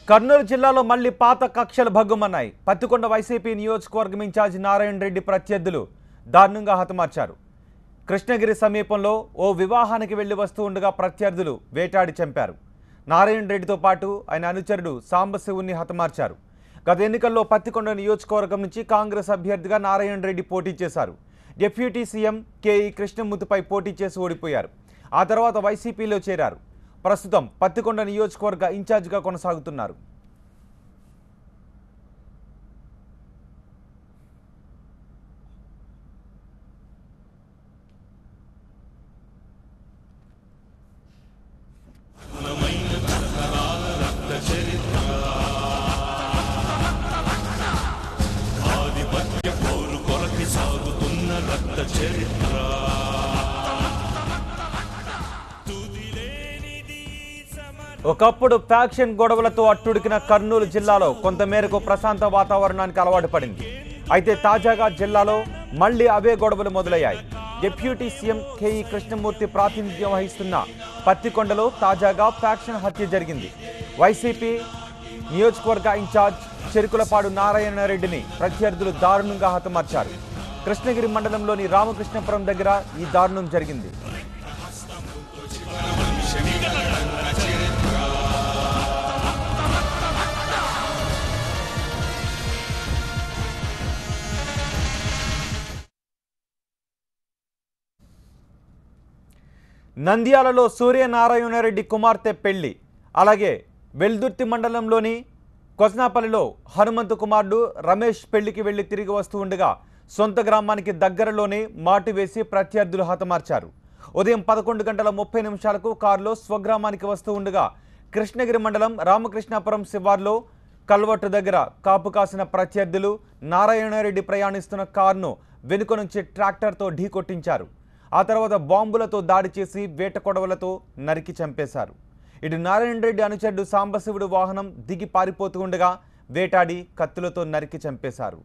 కర్నూలు జిల్లాలో మళ్లీ పాత కక్షలు భగ్గుమన్నాయి పత్తికొండ వైసీపీ నియోజకవర్గం ఇన్ఛార్జ్ నారాయణ రెడ్డి ప్రత్యర్థులు దారుణంగా హతమార్చారు కృష్ణగిరి సమీపంలో ఓ వివాహానికి వెళ్లి వస్తూ ఉండగా ప్రత్యర్థులు వేటాడి చంపారు నారాయణ రెడ్డితో పాటు ఆయన అనుచరుడు సాంబశివుని హతమార్చారు గత ఎన్నికల్లో పత్తికొండ నియోజకవర్గం నుంచి కాంగ్రెస్ అభ్యర్థిగా నారాయణ రెడ్డి పోటీ చేశారు డిప్యూటీ సీఎం కేఈ కృష్ణమూర్తిపై పోటీ చేసి ఓడిపోయారు ఆ తర్వాత వైసీపీలో చేరారు ప్రస్తుతం పత్తికొండ నియోజకవర్గ ఇన్ఛార్జిగా కొనసాగుతున్నారు ఒకప్పుడు ఫ్యాక్షన్ గొడవలతో అట్టుడికిన కర్నూలు జిల్లాలో కొంతమేరకు ప్రశాంత వాతావరణానికి అలవాటు పడింది అయితే తాజాగా జిల్లాలో మళ్లీ అవే గొడవలు మొదలయ్యాయి డిప్యూటీ సీఎం కేఈ కృష్ణమూర్తి ప్రాతినిధ్యం వహిస్తున్న పత్తికొండలో తాజాగా ఫ్యాక్షన్ హత్య జరిగింది వైసీపీ నియోజకవర్గ ఇన్ఛార్జ్ చెరుకులపాడు నారాయణ రెడ్డిని ప్రత్యర్థులు దారుణంగా హతమార్చారు కృష్ణగిరి మండలంలోని రామకృష్ణపురం దగ్గర ఈ దారుణం జరిగింది నంద్యాలలో సూర్యనారాయణ రెడ్డి కుమార్తె పెళ్లి అలాగే వెల్దుర్తి మండలంలోని కొసనాపల్లిలో హనుమంతు కుమారుడు రమేష్ పెళ్లికి వెళ్లి తిరిగి వస్తూ ఉండగా సొంత గ్రామానికి దగ్గరలోనే మాటు వేసి ప్రత్యర్థులు హతమార్చారు ఉదయం పదకొండు గంటల ముప్పై నిమిషాలకు కారులో స్వగ్రామానికి వస్తూ ఉండగా కృష్ణగిరి మండలం రామకృష్ణాపురం శివార్లో కల్వట్టు దగ్గర కాపు కాసిన ప్రత్యర్థులు నారాయణరెడ్డి ప్రయాణిస్తున్న కారును వెనుక నుంచి ట్రాక్టర్తో ఢీకొట్టించారు ఆ తర్వాత బాంబులతో దాడి చేసి వేట కొడవలతో నరికి చంపేశారు ఇటు నారాయణ రెడ్డి అనుచరుడు సాంబశివుడు వాహనం దిగి పారిపోతూ ఉండగా వేటాడి కత్తులతో నరికి చంపేశారు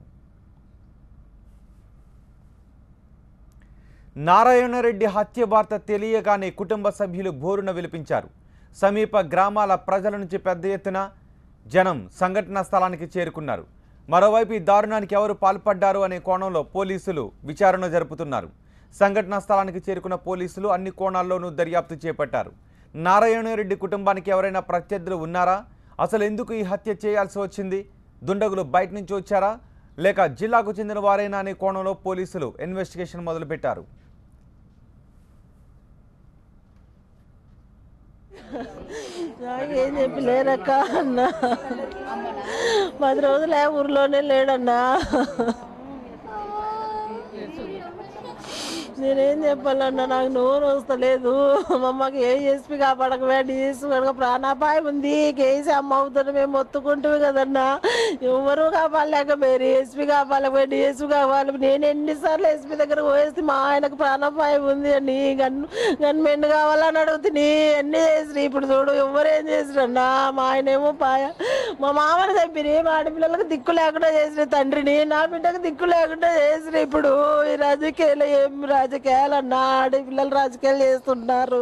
నారాయణరెడ్డి హత్య వార్త తెలియగానే కుటుంబ సభ్యులు బోరున విలిపించారు సమీప గ్రామాల ప్రజల నుంచి పెద్ద ఎత్తున జనం సంఘటనా స్థలానికి చేరుకున్నారు మరోవైపు ఈ దారుణానికి ఎవరు పాల్పడ్డారు అనే కోణంలో పోలీసులు విచారణ జరుపుతున్నారు సంఘటనా స్థలానికి చేరుకున్న పోలీసులు అన్ని కోణాల్లోనూ దర్యాప్తు చేపట్టారు నారాయణరెడ్డి కుటుంబానికి ఎవరైనా ప్రత్యర్థులు ఉన్నారా అసలు ఎందుకు ఈ హత్య చేయాల్సి వచ్చింది దుండగులు బయట నుంచి వచ్చారా లేక జిల్లాకు చెందిన వారైనా అనే కోణంలో పోలీసులు ఇన్వెస్టిగేషన్ మొదలుపెట్టారు నాకేం చెప్పి లేరక్క అన్న పది రోజులే ఊర్లోనే లేడన్నా నేనేం చెప్పాలన్నా నాకు నోరు వస్తలేదు మా అమ్మకి ఏ ఎస్పీ కాపాడకవే డిఎస్పీ కనుక ప్రాణాపాయం ఉంది కేసీ అమ్మ అవుతుంది మేము మొత్తుకుంటుంది కదన్నా ఎవరు కాపాడలేక మీరు ఎస్పీ కాపాడకపోయి డిఎస్పీ కావాలి నేను ఎన్నిసార్లు ఎస్పీ దగ్గర పోయేసి మా ఆయనకు ప్రాణాపాయం ఉంది అని గన్ను గన్ మెండు కావాలని అడుగుతుంది అన్ని చేసి ఇప్పుడు చూడు ఎవరు ఏం చేసిరన్నా మా ఆయన ఏమో పాయ మా మామని చంపిరి మా ఆడపిల్లలకు దిక్కు లేకుండా చేసిన తండ్రిని నా బిడ్డకు దిక్కు లేకుండా చేసిన ఇప్పుడు ఈ రాజకీయాలు ఏం రాజకీయాలన్నా ఆడపిల్లలు రాజకీయాలు చేస్తున్నారు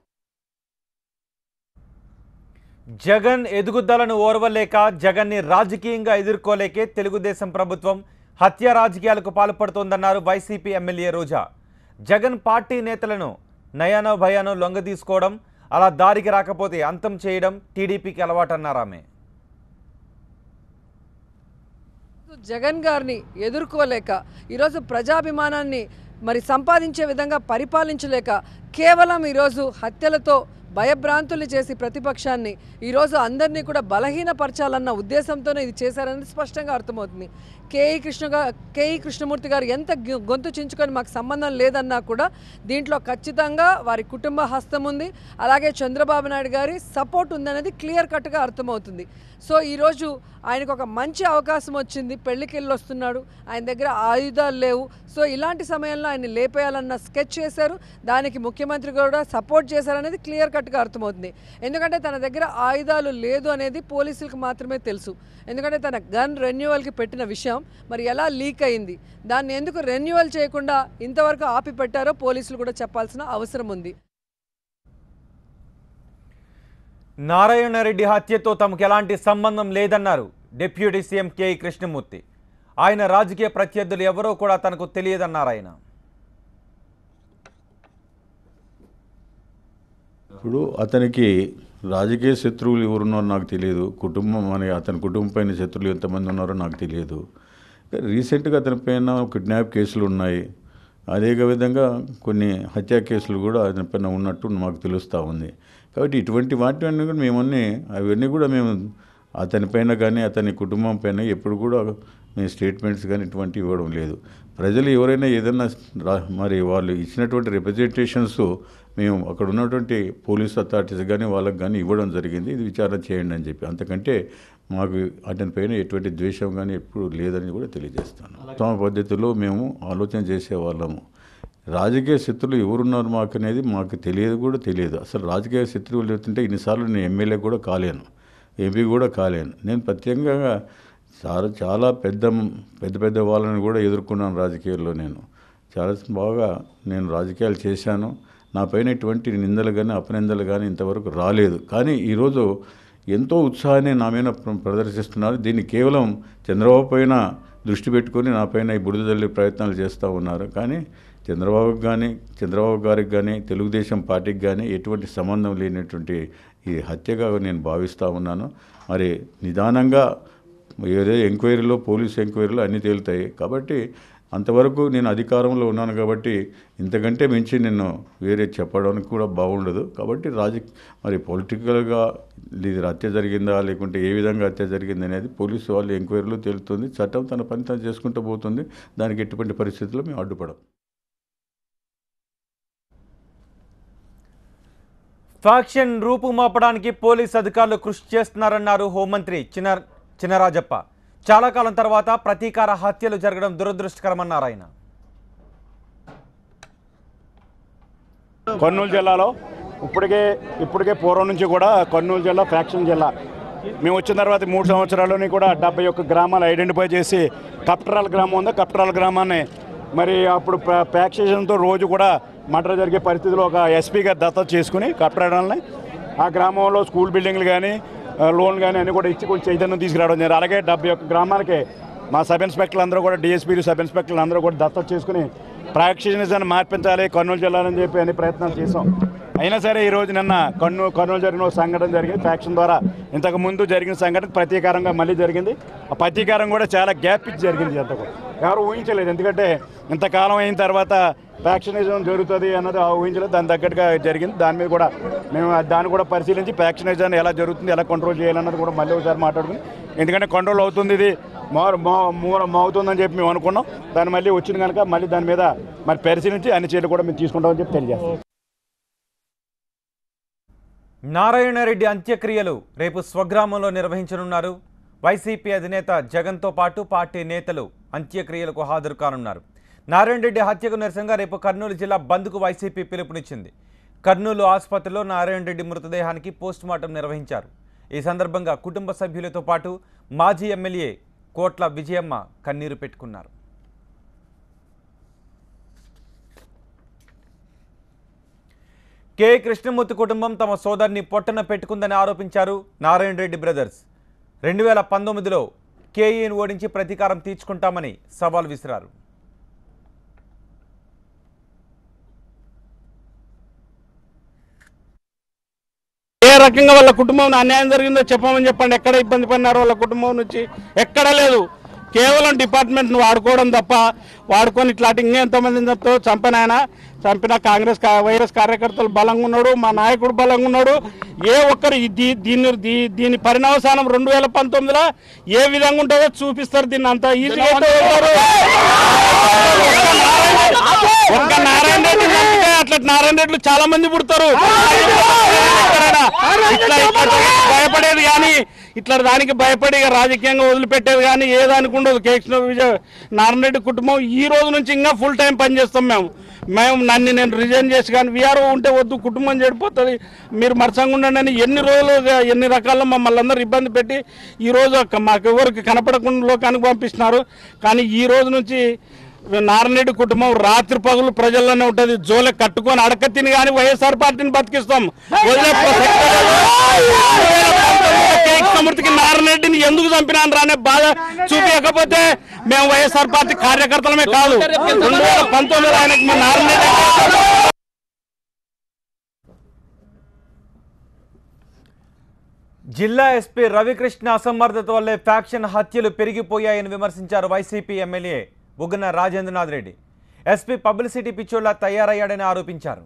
జగన్ ఎదుగుదలను ఓర్వలేక జగన్ని రాజకీయంగా ఎదుర్కోలేకే తెలుగుదేశం ప్రభుత్వం హత్య రాజకీయాలకు పాల్పడుతోందన్నారు YCP MLA Roja Jagan party నేతలను నయానో భయానో లొంగ తీసుకోవడం అలా దారికి రాకపోతే అంతం చేయడం టీడీపీకి అలవాటన్నారు ఆమె జగన్ గారిని ఎదుర్కోలేక ఈరోజు ప్రజాభిమానాన్ని మరి సంపాదించే విధంగా పరిపాలించలేక కేవలం ఈరోజు హత్యలతో భయభ్రాంతులు చేసి ప్రతిపక్షాన్ని ఈరోజు అందరినీ కూడా బలహీనపరచాలన్న ఉద్దేశంతోనే ఇది చేశారని స్పష్టంగా అర్థమవుతుంది కేఈ కృష్ణ గా కేఈ కృష్ణమూర్తి గారు ఎంత గొ- గొంతు చించుకొని మాకు సంబంధం లేదన్నా కూడా దీంట్లో ఖచ్చితంగా వారి కుటుంబ హస్తం ఉంది అలాగే చంద్రబాబు నాయుడు గారి సపోర్ట్ ఉందనేది క్లియర్ కట్గా అర్థమవుతుంది సో ఈరోజు ఆయనకు ఒక మంచి అవకాశం వచ్చింది పెళ్లికి వెళ్ళి వస్తున్నాడు ఆయన దగ్గర ఆయుధాలు లేవు సో ఇలాంటి సమయంలో ఆయన లేపేయాలన్న స్కెచ్ చేశారు దానికి ముఖ్యమంత్రి కూడా సపోర్ట్ చేశారనేది క్లియర్ కట్గా అర్థమవుతుంది ఎందుకంటే తన దగ్గర ఆయుధాలు లేదు అనేది పోలీసులకు మాత్రమే తెలుసు ఎందుకంటే తన గన్ రెన్యువల్కి పెట్టిన విషయం మరి ఎలా లీక్ అయింది దాన్ని ఎందుకు రెన్యువల్ చేయకుండా ఇంతవరకు ఆపి పెట్టారో పోలీసులు కూడా చెప్పాల్సిన అవసరం ఉంది నారాయణరెడ్డి హత్యతో తమకు ఎలాంటి సంబంధం లేదన్నారు డిప్యూటీ సీఎం కేఈ కృష్ణమూర్తి ఆయన రాజకీయ ప్రత్యర్థులు ఎవరో కూడా తనకు తెలియదన్నారు ఆయన ఇప్పుడు అతనికి రాజకీయ శత్రువులు ఎవరున్నారో నాకు తెలియదు కుటుంబం అని అతని కుటుంబం పైన శత్రువులు ఎంతమంది ఉన్నారో నాకు తెలియదు రీసెంట్గా అతని పైన కిడ్నాప్ కేసులు ఉన్నాయి అదే విధంగా కొన్ని హత్యా కేసులు కూడా అతని పైన ఉన్నట్టు మాకు తెలుస్తూ ఉంది కాబట్టి ఇటువంటి వాటివన్నీ కూడా మేమన్నీ అవన్నీ కూడా మేము అతని పైన కానీ అతని కుటుంబం పైన ఎప్పుడు కూడా మేము స్టేట్మెంట్స్ కానీ ఇటువంటివి ఇవ్వడం లేదు ప్రజలు ఎవరైనా ఏదైనా రా- మరి వాళ్ళు ఇచ్చినటువంటి రిప్రజెంటేషన్స్ మేము అక్కడ ఉన్నటువంటి పోలీస్ అథారిటీస్ కానీ వాళ్ళకి కానీ ఇవ్వడం జరిగింది ఇది విచారణ చేయండి అని చెప్పి అంతకంటే మాకు అతని పైన ఎటువంటి ద్వేషం కానీ ఎప్పుడు లేదని కూడా తెలియజేస్తాను ఉత్తమ పద్ధతిలో మేము ఆలోచన చేసేవాళ్ళము రాజకీయ శత్రువులు ఎవరున్నారు మాకు అనేది మాకు తెలియదు కూడా తెలియదు అసలు రాజకీయ శత్రువులు చెప్తుంటే ఇన్నిసార్లు నేను ఎమ్మెల్యే కూడా కాలేను ఎంపీ కూడా కాలేను నేను ప్రత్యేకంగా చాలా చాలా పెద్ద పెద్ద పెద్ద వాళ్ళని కూడా ఎదుర్కొన్నాను రాజకీయాల్లో నేను చాలా బాగా నేను రాజకీయాలు చేశాను నా పైన ఇటువంటి నిందలు కానీ అపనిందలు కానీ ఇంతవరకు రాలేదు కానీ ఈరోజు ఎంతో ఉత్సాహాన్ని నా మీద ప్ర- ప్రదర్శిస్తున్నారు దీన్ని కేవలం చంద్రబాబు పైన దృష్టి పెట్టుకొని నా పైన ఈ బురద తల్లి ప్రయత్నాలు చేస్తూ ఉన్నారు కానీ చంద్రబాబుకి కానీ చంద్రబాబు గారికి కానీ తెలుగుదేశం పార్టీకి కానీ ఎటువంటి సంబంధం లేనటువంటి ఈ హత్యగా నేను భావిస్తూ ఉన్నాను మరి నిదానంగా ఏదో ఎంక్వైరీలో పోలీస్ ఎంక్వైరీలో అన్నీ తేలుతాయి కాబట్టి అంతవరకు నేను అధికారంలో ఉన్నాను కాబట్టి ఇంతకంటే మించి నేను వేరే చెప్పడానికి కూడా బాగుండదు కాబట్టి రాజ మరి పొలిటికల్గా ఇది హత్య జరిగిందా లేకుంటే ఏ విధంగా హత్య జరిగింది అనేది పోలీసు వాళ్ళు ఎంక్వైరీలో తేలుతుంది చట్టం తన పని తను చేసుకుంటూ పోతుంది దానికి ఎటువంటి పరిస్థితుల్లో మేము అడ్డుపడం ఫ్యాక్షన్ రూపుమాపడానికి పోలీస్ అధికారులు కృషి చేస్తున్నారన్నారు హోంమంత్రి చిన్న చినరాజప్ప చాలా కాలం తర్వాత ప్రతీకార హత్యలు జరగడం దురదృష్టకరమన్నారు ఆయన కర్నూలు జిల్లాలో ఇప్పటికే ఇప్పటికే పూర్వం నుంచి కూడా కర్నూలు జిల్లా ఫ్యాక్షన్ జిల్లా మేము వచ్చిన తర్వాత మూడు సంవత్సరాల్లోని కూడా డెబ్బై ఒక్క గ్రామాలు ఐడెంటిఫై చేసి కప్టరాల గ్రామం ఉంది కప్టరాల గ్రామాన్ని మరి అప్పుడు ఫ్యాక్షన్తో రోజు కూడా మటర్ జరిగే పరిస్థితిలో ఒక ఎస్పీ గారు దత్తత చేసుకుని కప్టరాలని ఆ గ్రామంలో స్కూల్ బిల్డింగ్లు కానీ లోన్ కానీ అన్ని కూడా ఇచ్చి కొంచెం చైతన్యం తీసుకురావడం జరిగింది అలాగే డెబ్బై ఒక్క గ్రామాలకి మా సబ్ ఇన్స్పెక్టర్లు అందరూ కూడా డిఎస్పీలు సబ్ ఇన్స్పెక్టర్లు అందరూ కూడా దత్తత చేసుకుని ప్రాక్టీషనర్స్ మార్పించాలి కర్నూలు జిల్లాలని చెప్పి అన్ని ప్రయత్నాలు చేసాం అయినా సరే ఈ రోజు నిన్న కర్నూలు కర్నూలు జరిగిన ఒక సంఘటన జరిగింది ఫ్యాక్షన్ ద్వారా ఇంతకు ముందు జరిగిన సంఘటన ప్రతీకారంగా మళ్ళీ జరిగింది ఆ ప్రతీకారం కూడా చాలా గ్యాప్ ఇచ్చి జరిగింది అంత కూడా ఎవరు ఊహించలేదు ఎందుకంటే ఇంతకాలం అయిన తర్వాత ఫ్యాక్షనిజం జరుగుతుంది అన్నది ఆ ఊహించలేదు దాని తగ్గట్టుగా జరిగింది దాని మీద కూడా మేము దాన్ని కూడా పరిశీలించి ఫ్యాక్షనిజాన్ని ఎలా జరుగుతుంది ఎలా కంట్రోల్ చేయాలన్నది కూడా మళ్ళీ ఒకసారి మాట్లాడుకుని ఎందుకంటే కంట్రోల్ అవుతుంది ఇది మో- మో- మూల మోగుతుందని చెప్పి మేము అనుకున్నాం దాన్ని మళ్ళీ వచ్చింది కనుక మళ్ళీ దాని మీద మరి పరిశీలించి అన్ని చర్యలు కూడా మేము తీసుకుంటామని చెప్పి తెలియజేస్తాం నారాయణరెడ్డి అంత్యక్రియలు రేపు స్వగ్రామంలో నిర్వహించనున్నారు వైసీపీ అధినేత జగన్తో పాటు పార్టీ నేతలు అంత్యక్రియలకు హాజరు కానున్నారు నారాయణ రెడ్డి హత్యకు నిరసనగా రేపు కర్నూలు జిల్లా బంద్కు వైసీపీ పిలుపునిచ్చింది కర్నూలు ఆసుపత్రిలో నారాయణ రెడ్డి మృతదేహానికి పోస్టుమార్టం నిర్వహించారు ఈ సందర్భంగా కుటుంబ సభ్యులతో పాటు మాజీ ఎమ్మెల్యే కోట్ల విజయమ్మ కన్నీరు పెట్టుకున్నారు కె కృష్ణమూర్తి కుటుంబం తమ సోదరిని పొట్టన పెట్టుకుందని ఆరోపించారు నారాయణ రెడ్డి బ్రదర్స్ రెండు వేల పంతొమ్మిదిలో కేఈని ఓడించి ప్రతీకారం తీర్చుకుంటామని సవాల్ విసిరారు ఏ రకంగా వాళ్ళ కుటుంబం అన్యాయం జరిగిందో చెప్పమని చెప్పండి ఎక్కడ ఇబ్బంది పడినారో వాళ్ళ కుటుంబం నుంచి ఎక్కడ లేదు కేవలం డిపార్ట్మెంట్ను వాడుకోవడం తప్ప వాడుకొని ఇట్లాంటి ఇంకా ఎంతమందిని చెప్తావు చంపిన ఆయన చంపిన కాంగ్రెస్ కా- వైరస్ కార్యకర్తలు బలంగా ఉన్నాడు మా నాయకుడు బలంగా ఉన్నాడు ఏ ఒక్కరు ఈ దీ- దీన్ని దీ- దీని పరిణామసానం రెండు వేల పంతొమ్మిదిలో ఏ విధంగా ఉంటుందో చూపిస్తారు దీన్ని అంతా ఈజీగా అయితే ఎవరు? ఒక్క నారాయణ రెడ్డి చంపితే అట్లా నారాయణ రెడ్లు చాలా మంది పుడతారు ఎక్కడైనా ఇట్లా ఇట్లా భయపడేది కానీ ఇట్లా దానికి భయపడి ఇక రాజకీయంగా వదిలిపెట్టేది కానీ ఏదానికి ఉండదు కేక్షణ విజయ్ నారాయణ రెడ్డి కుటుంబం ఈ రోజు నుంచి ఇంకా ఫుల్ టైం పనిచేస్తాం మేము మేము నన్ను నేను రిజైన్ చేసి కానీ వీఆర్ఓ ఉంటే వద్దు కుటుంబం చెడిపోతుంది మీరు మరసంగా ఉండండి అని ఎన్ని రోజులు ఎన్ని రకాల మమ్మల్ని అందరూ ఇబ్బంది పెట్టి ఈ రోజు మాకు ఎవరికి కనపడకుండా లోకానికి పంపిస్తున్నారు కానీ ఈ రోజు నుంచి నారాయణరెడ్డి కుటుంబం రాత్రి పగులు ప్రజల్లోనే ఉంటది జోలె కట్టుకొని అడక తిని కానీ వైఎస్ఆర్ పార్టీని బతికిస్తాం వదిలే ప్రసక్తే లేదు. 2019 కేక్ సమృద్ధికి నారాయణరెడ్డిని ఎందుకు చంపినాను రానే బాధ చూపించకపోతే మేము వైఎస్ఆర్ పార్టీ కార్యకర్తలమే కాదు రెండు వేల పంతొమ్మిది ఆయనకి మా నారాయణరెడ్డి జిల్లా ఎస్పీ రవికృష్ణ అసమర్థత వల్లే ఫ్యాక్షన్ హత్యలు పెరిగిపోయాయని విమర్శించారు YCP MLA Buggana Rajendranath Reddy SP publicity పిచ్చోళ్లా తయారయ్యాడని ఆరోపించారు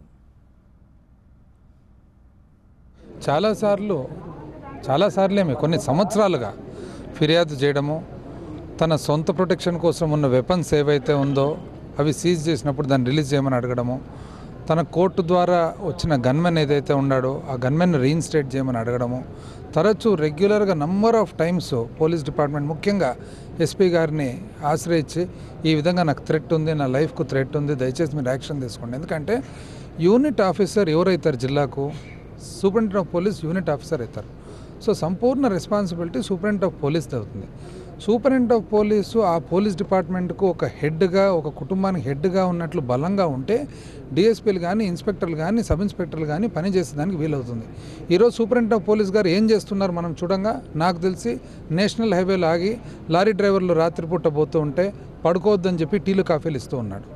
చాలాసార్లు చాలాసార్లేమే కొన్ని సంవత్సరాలుగా ఫిర్యాదు చేయడము తన సొంత ప్రొటెక్షన్ కోసం ఉన్న వెపన్స్ ఏవైతే ఉందో అవి సీజ్ చేసినప్పుడు దాన్ని రిలీజ్ చేయమని అడగడము తన కోర్టు ద్వారా వచ్చిన గన్మెన్ ఏదైతే ఉన్నాడో ఆ గన్మెన్ రీఇన్స్టేట్ చేయమని అడగడము తరచూ రెగ్యులర్గా number of times police department ముఖ్యంగా ఎస్పీ గారిని ఆశ్రయించి ఈ విధంగా నాకు థ్రెట్ ఉంది నా లైఫ్కు థ్రెట్ ఉంది దయచేసి మీరు యాక్షన్ తీసుకోండి ఎందుకంటే యూనిట్ ఆఫీసర్ ఎవరైతారు జిల్లాకు superintendent of police unit officer అవుతారు సో సంపూర్ణ రెస్పాన్సిబిలిటీ సూపరింటెండెంట్ ఆఫ్ పోలీస్ అవుతుంది సూపరింటెండెంట్ ఆఫ్ పోలీసు ఆ పోలీస్ డిపార్ట్మెంట్కు ఒక హెడ్గా ఒక కుటుంబానికి హెడ్గా ఉన్నట్లు బలంగా ఉంటే డిఎస్పీలు కానీ ఇన్స్పెక్టర్లు కానీ సబ్ ఇన్స్పెక్టర్లు కానీ పనిచేసేదానికి వీలవుతుంది ఈరోజు సూపరింటెండెంట్ ఆఫ్ పోలీస్ గారు ఏం చేస్తున్నారు మనం చూడంగా నాకు తెలిసి నేషనల్ హైవేలో ఆగి లారీ డ్రైవర్లు రాత్రిపూట పోతూ ఉంటే పడుకోవద్దని చెప్పి టీలు కాఫీలు ఇస్తూ ఉన్నాడు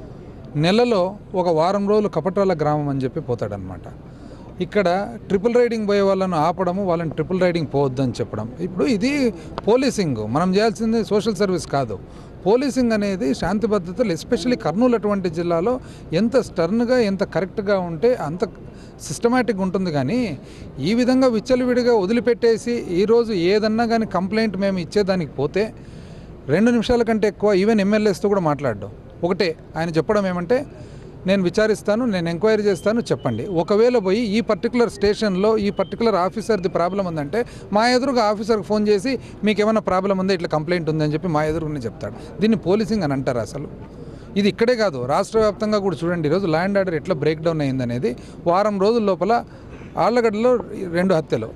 నెలలో ఒక వారం రోజులు కపటాల గ్రామం అని చెప్పి పోతాడనమాట ఇక్కడ ట్రిపుల్ రైడింగ్ పోయే వాళ్ళను ఆపడము వాళ్ళని ట్రిపుల్ రైడింగ్ పోవద్దని చెప్పడం ఇప్పుడు ఇది పోలీసింగ్ మనం చేయాల్సింది సోషల్ సర్వీస్ కాదు పోలీసింగ్ అనేది శాంతి భద్రతలు ఎస్పెషల్లీ కర్నూలు అటువంటి జిల్లాలో ఎంత స్టర్న్గా ఎంత కరెక్ట్గా ఉంటే అంత సిస్టమేటిక్ ఉంటుంది కానీ ఈ విధంగా విచ్చలవిడిగా వదిలిపెట్టేసి ఈరోజు ఏదన్నా కానీ కంప్లైంట్ మేము ఇచ్చేదానికి పోతే రెండు నిమిషాల కంటే ఎక్కువ ఈవెన్ ఎమ్మెల్యేస్తో కూడా మాట్లాడడం ఒకటే ఆయన చెప్పడం ఏమంటే నేను విచారిస్తాను నేను ఎంక్వైరీ చేస్తాను చెప్పండి ఒకవేళ పోయి ఈ పర్టికులర్ స్టేషన్లో ఈ పర్టికులర్ ఆఫీసర్ది ప్రాబ్లం ఉందంటే మా ఎదురుగా ఆఫీసర్కి ఫోన్ చేసి మీకు ఏమైనా ప్రాబ్లం ఉందా ఇట్లా కంప్లైంట్ ఉందని చెప్పి మా ఎదురుగానే చెప్తాడు దీన్ని పోలీసింగ్ అని అంటారు అసలు ఇది ఇక్కడే కాదు రాష్ట్ర వ్యాప్తంగా కూడా చూడండి ఈరోజు ల్యాండ్ ఆర్డర్ ఎట్లా బ్రేక్ డౌన్ అయిందనేది వారం రోజుల లోపల ఆళ్ళగడ్డలో రెండు హత్యలు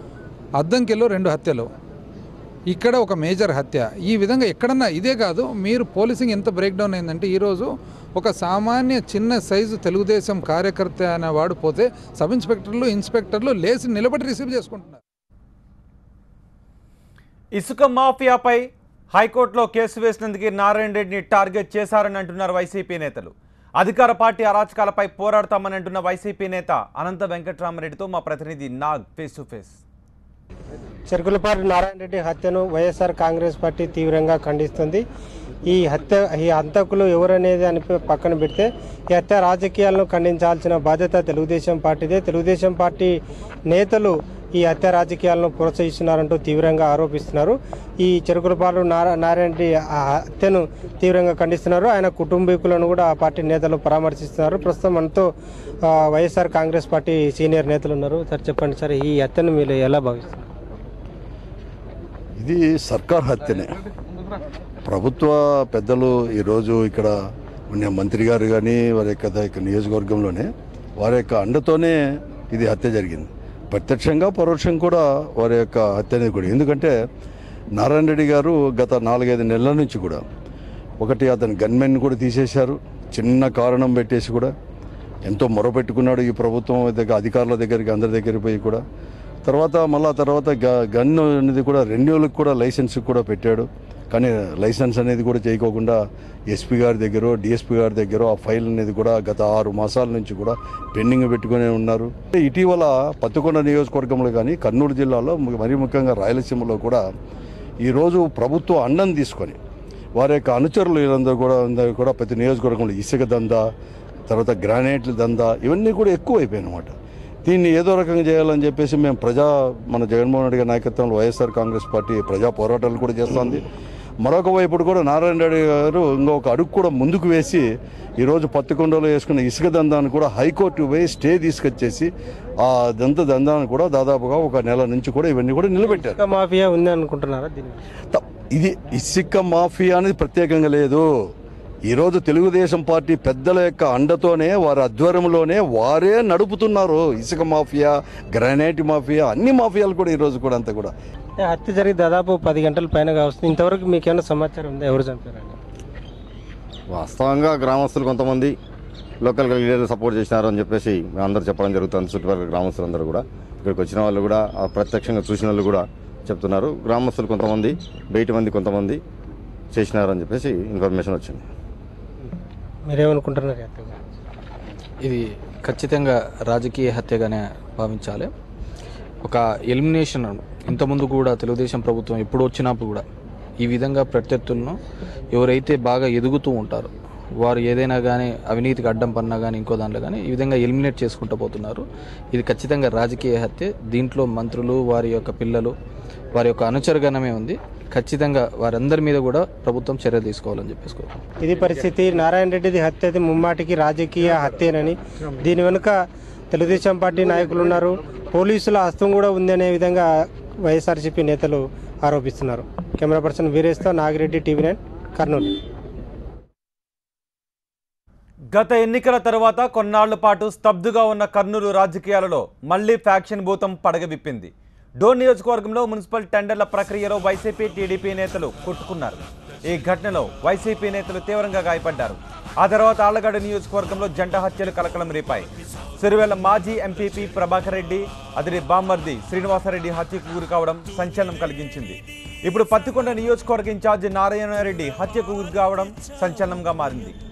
అద్దంకిలో రెండు హత్యలు ఇక్కడ ఒక మేజర్ హత్య ఈ విధంగా ఎక్కడన్నా ఇదే కాదు మీరు పోలీసింగ్ ఎంత బ్రేక్ డౌన్ అయిందంటే ఈరోజు ఒక సామాన్య చిన్న సైజు తెలుగుదేశం కార్యకర్త అనే వాడు పోతే సబ్ ఇన్స్పెక్టర్లు ఇన్స్పెక్టర్లు లేచి నిలబడి రిసీవ్ చేసుకుంటున్నారు ఇసుక మాఫియాపై హైకోర్టులో కేసు వేసినందుకు నారాయణ రెడ్డిని టార్గెట్ చేశారని అంటున్నారు వైసీపీ నేతలు అధికార పార్టీ అరాచకాలపై పోరాడతామని అంటున్న వైసీపీ నేత అనంత వెంకట్రామరెడ్డితో మా ప్రతినిధి Nag face to face Cherukulapati Narayana Reddy హత్యను వైఎస్ఆర్ కాంగ్రెస్ పార్టీ తీవ్రంగా ఖండిస్తుంది ఈ హత్య ఈ హంతకులు ఎవరనేది అని పక్కన పెడితే ఈ హత్య రాజకీయాలను ఖండించాల్సిన బాధ్యత తెలుగుదేశం పార్టీదే తెలుగుదేశం పార్టీ నేతలు ఈ హత్య రాజకీయాలను ప్రోత్సహిస్తున్నారంటూ తీవ్రంగా ఆరోపిస్తున్నారు ఈ చెరుకులపాటు నారా నారాయణ రెడ్డి ఆ హత్యను తీవ్రంగా ఖండిస్తున్నారు ఆయన కుటుంబీకులను కూడా ఆ పార్టీ నేతలు పరామర్శిస్తున్నారు ప్రస్తుతం మనతో ఆ, వైఎస్ఆర్ కాంగ్రెస్ పార్టీ సీనియర్ నేతలు ఉన్నారు సార్ చెప్పండి సార్ ఈ హత్యను మీరు ఎలా భావిస్తున్నారు ఇది సర్కార్ హత్యనే ప్రభుత్వ పెద్దలు ఈరోజు ఇక్కడ ఉన్న మంత్రి గారు కానీ వారి యొక్క యొక్క నియోజకవర్గంలోనే వారి యొక్క అండతోనే ఇది హత్య జరిగింది ప్రత్యక్షంగా పరోక్షంగా కూడా వారి యొక్క హత్య అనేది కూడా ఎందుకంటే నారాయణ రెడ్డి గారు గత నాలుగైదు నెలల నుంచి కూడా ఒకటి అతని గన్మెన్ కూడా తీసేశారు చిన్న కారణం పెట్టేసి కూడా ఎంతో మొరపెట్టుకున్నాడు ఈ ప్రభుత్వం దగ్గర అధికారుల దగ్గరికి అందరి దగ్గరికి పోయి కూడా తర్వాత మళ్ళా తర్వాత గ గన్ అనేది కూడా రెన్యూలకు కూడా లైసెన్స్ కూడా పెట్టాడు కానీ లైసెన్స్ అనేది కూడా చేయకోకుండా ఎస్పీ గారి దగ్గర డిఎస్పీ గారి దగ్గర ఆ ఫైల్ అనేది కూడా గత ఆరు మాసాల నుంచి కూడా పెండింగ్ పెట్టుకునే ఉన్నారు ఇటీవల పత్తికొండ నియోజకవర్గంలో కానీ కర్నూలు జిల్లాలో మరీ ముఖ్యంగా రాయలసీమలో కూడా ఈరోజు ప్రభుత్వ అండం తీసుకొని వారి యొక్క అనుచరులు వీళ్ళందరూ కూడా అందరూ కూడా ప్రతి నియోజకవర్గంలో ఇసుక దందా తర్వాత గ్రానైట్ల దందా ఇవన్నీ కూడా ఎక్కువ అయిపోయాయి అనమాట దీన్ని ఏదో రకంగా చేయాలని చెప్పేసి మేము ప్రజా మన జగన్మోహన్ రెడ్డి గారి నాయకత్వంలో వైఎస్ఆర్ కాంగ్రెస్ పార్టీ ప్రజా పోరాటాలు కూడా చేస్తుంది మరొక వైపు కూడా నారాయణ రెడ్డి గారు ఇంకొక అడుగు కూడా ముందుకు వేసి ఈరోజు పత్తికొండలో వేసుకున్న ఇసుక దందాన్ని కూడా హైకోర్టు పోయి స్టే తీసుకొచ్చేసి ఆ దంత దందాన్ని కూడా దాదాపుగా ఒక నెల నుంచి కూడా ఇవన్నీ కూడా నిలబెట్టారు ఇసుక మాఫియా ఉంది అనుకుంటున్నారా దీన్ని త- ఇది ఇసుక మాఫియా అనేది ప్రత్యేకంగా లేదు ఈరోజు తెలుగుదేశం పార్టీ పెద్దల యొక్క అండతోనే వారి ఆధ్వర్యంలోనే వారే నడుపుతున్నారు ఇసుక మాఫియా గ్రానైట్ మాఫియా అన్ని మాఫియాలు కూడా ఈరోజు కూడా అంతా కూడా ఏ హత్య జరిగి దాదాపు పది గంటల పైన వస్తుంది ఇంతవరకు మీకు ఏమైనా సమాచారం ఉందా ఎవరు చంపారని వాస్తవంగా గ్రామస్తులు కొంతమంది లోకల్ లీడర్లు సపోర్ట్ చేసినారు అని చెప్పేసి మేము అందరూ చెప్పడం జరుగుతుంది చుట్టుపక్కల గ్రామస్తులందరూ కూడా ఇక్కడికి వచ్చిన వాళ్ళు కూడా ఆ ప్రత్యక్షంగా చూసిన వాళ్ళు కూడా చెప్తున్నారు గ్రామస్తులు కొంతమంది బయట మంది కొంతమంది చేసినారు అని చెప్పేసి ఇన్ఫర్మేషన్ వచ్చింది మీరేమనుకుంటున్నారు ఈ హత్య గురించి? ఇది ఖచ్చితంగా రాజకీయ హత్యగానే భావించాలి ఒక ఎలిమినేషన్ ఇంతకుముందు కూడా తెలుగుదేశం ప్రభుత్వం ఎప్పుడు వచ్చినప్పుడు కూడా ఈ విధంగా ప్రత్యర్థులను ఎవరైతే బాగా ఎదుగుతూ ఉంటారో వారు ఏదైనా కానీ అవినీతికి అడ్డం పన్నా కానీ ఇంకో దాంట్లో కానీ ఈ విధంగా ఎలిమినేట్ చేసుకుంటూ పోతున్నారు ఇది ఖచ్చితంగా రాజకీయ హత్య దీంట్లో మంత్రులు వారి యొక్క పిల్లలు వారి యొక్క అనుచరగణమే ఉంది ఖచ్చితంగా వారందరి మీద కూడా ప్రభుత్వం చర్య తీసుకోవాలని చెప్పేసుకోవాలి ఇది పరిస్థితి నారాయణ రెడ్డిది హత్య అది ముమ్మాటికి రాజకీయ హత్యేనని దీని వెనుక తెలుగుదేశం పార్టీ నాయకులు ఉన్నారు పోలీసుల హస్తం కూడా ఉందనే విధంగా వైఎస్ఆర్సీపీ నేతలు ఆరోపిస్తున్నారు కెమెరా పర్సన్ వీరేష్తో నాగిరెడ్డి టీవీ నైన్ కర్నూలు గత ఎన్నికల తర్వాత కొన్నాళ్ల పాటు స్తబ్దుగా ఉన్న కర్నూలు రాజకీయాలలో మళ్లీ ఫ్యాక్షన్ భూతం పడగవిప్పింది డోన్ నియోజకవర్గంలో మున్సిపల్ టెండర్ల ప్రక్రియలో వైసీపీ టీడీపీ నేతలు కొట్టుకున్నారు ఈ ఘటనలో వైసీపీ నేతలు తీవ్రంగా గాయపడ్డారు ఆ తర్వాత ఆళ్లగడ్డ నియోజకవర్గంలో జంట హత్యలు కలకలం రేపాయి సిరివెల్ల మాజీ ఎంపీపీ ప్రభాకర్ రెడ్డి అతడి బామ్మర్ది శ్రీనివాసరెడ్డి హత్యకు గురి కావడం సంచలనం కలిగించింది ఇప్పుడు పత్తికొండ నియోజకవర్గ ఇన్ఛార్జి నారాయణ రెడ్డి హత్యకు గురి కావడం సంచలనంగా మారింది